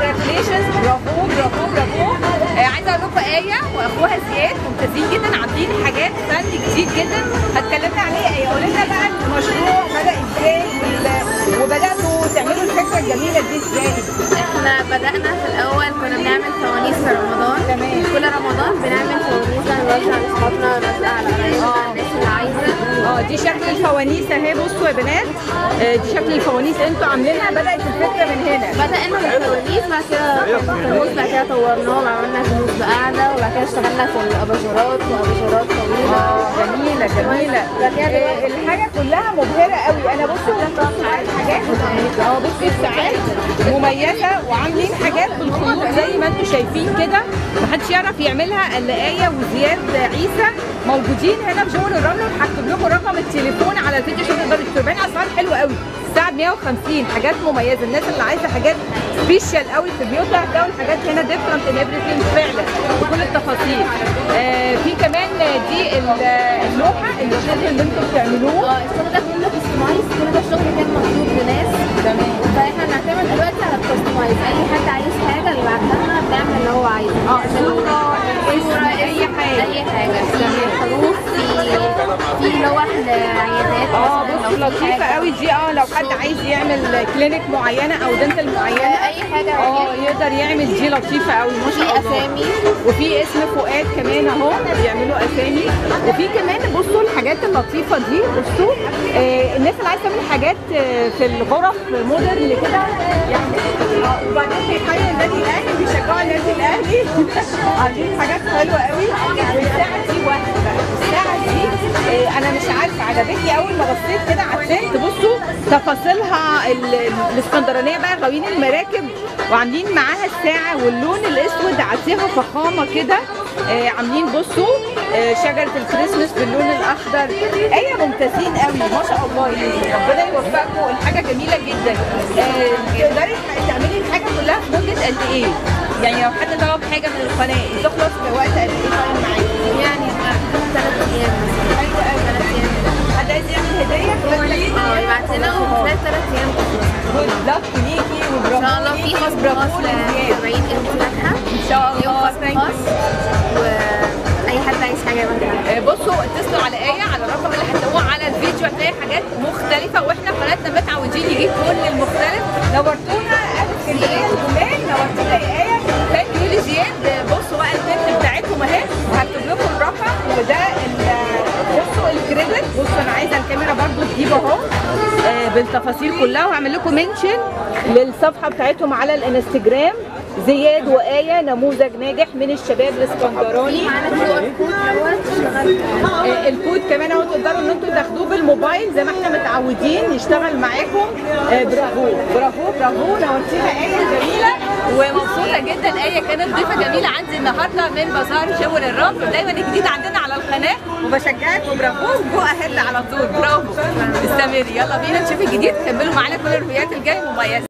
كونجراتيليشنز برافو برافو برافو آه عايزه اقول لكم ايه واخوها زياد ممتازين جدا عاملين حاجات فن جديد جدا هتكلمنا عليه ايه قولي لنا بقى المشروع بدا ازاي وال- وبداتوا تعملوا الفكره الجميله دي ازاي احنا بدأنا في الأول كنا بنعمل فوانيس في رمضان تمام. كل رمضان بنعمل فوانيس نوزع لأصحابنا نوزع على قرايبنا آه. الناس اللي عايزة اه دي شكل الفوانيس اهي بصوا يا بنات آه دي شكل الفوانيس انتوا عاملينها بدات الفكره من هنا بدأنا بالفوانيس بعد كده فانوس بعد كده طورناهم عملنا فانوس بقعدة وبعد كده اشتغلنا في الأباجورات وأباجورات طويلة اه جميله جميله آه، الحاجه كلها مبهره قوي انا بصوا حاجات اه بصوا الساعات مميزه وعاملين حاجات بالخيوط زي ما انتم شايفين كده محدش يعرف يعملها الا ايه وزياد عيسى موجودين هنا في جول الرمل وهكتب لكم رقم التليفون على الفيديو عشان تقدروا تشتروا اسعار حلوه قوي الساعه ب 150 حاجات مميزه الناس اللي عايزه حاجات سبيشال قوي في بيوتها هتلاقوا الحاجات هنا ديفرنت ان ايفريثينج فعلا بكل التفاصيل آه في كمان دي ال- اللوحه الشغل اللي انتم بتعملوه اه الشغل ده كله كستمايز كل ده الشغل كان مطلوب لناس تمام فاحنا بنعتمد دلوقتي على الكستمايز اي حد عايز حاجه اللي بعتها لنا بنعمل اللي هو عايزه اه صوره اسم اي حاجه اي حاجه في حروف في في لوح لعيادات اه مثلاً بصوا لو في لطيفه حاجة. قوي دي اه لو حد عايز يعمل كلينيك معينه او دنتال معينه اي حاجه اه يقدر يعمل دي لطيفه قوي ما في شاء الله اسامي وفي اسم فؤاد كمان اهو بيعملوا اسامي وفي كمان بصوا الحاجات اللطيفه دي بصوا آه الناس اللي عايزه تعمل حاجات آه في الغرف مودرن كده يعني آه، وبعدين بيحيوا النادي الاهلي بيشجعوا النادي الاهلي عاملين حاجات حلوه قوي والساعه دي واحده بقى الساعه دي آه انا مش عارفه عجبتني اول ما بصيت كده على السنت بصوا تفاصيلها ال- ال- الاسكندرانيه بقى غاويين المراكب وعاملين معاها الساعه واللون الاسود عطيها فخامه كده آه عاملين بصوا آه شجره الكريسماس باللون الاخضر ايه ممتازين قوي ما شاء الله يعني ربنا يوفقكم الحاجه جميله جدا آه تقدري تعملي الحاجه كلها في مده قد ايه؟ يعني لو حد طلب حاجه من القناه تخلص في وقت قد ايه طيب معاكي؟ يعني ثلاث ايام مثلا حلو قوي ثلاث ايام حد عايز يعمل هديه اه يبعت لنا وخلال ثلاث ايام تخلص جود لك ليكي ان وبرافو شاء الله في خاص خاص لمتابعين انت فاتحه ان شاء يوم الله خاص thank you. خاص واي حد عايز حاجه يبعتها آه، بصوا اتصلوا على ايه على الرقم اللي هتلاقوه على الفيديو هتلاقي حاجات مختلفه واحنا قناتنا متعودين نجيب كل المختلف نورتونا اهل اسكندريه الجمال نورتونا يا ايه ثانك يو لزياد آه، بصوا بقى البنت بتاعتهم اهي وهكتب لكم الرقم وده ال- بصوا الكريدت بصوا انا عايزه الكاميرا برضو تجيب اهو آه، بالتفاصيل كلها وهعمل لكم منشن للصفحه بتاعتهم على الانستجرام زياد وآية نموذج ناجح من الشباب الاسكندراني معانا كيو ار كود دوت اشتغل آه، الكود كمان اهو تقدروا ان انتوا تاخدوه بالموبايل زي ما احنا متعودين يشتغل معاكم آه، برافو برافو برافو نورتينا ايه جميله ومبسوطه جدا ايه كانت ضيفه جميله عندي النهارده من بازار شغل الرمل دايما الجديد عندنا على القناه وبشجعك وبرافو جو اهيد على طول برافو استمري يلا بينا نشوف الجديد كملوا معانا كل الرفيات الجاي مميزه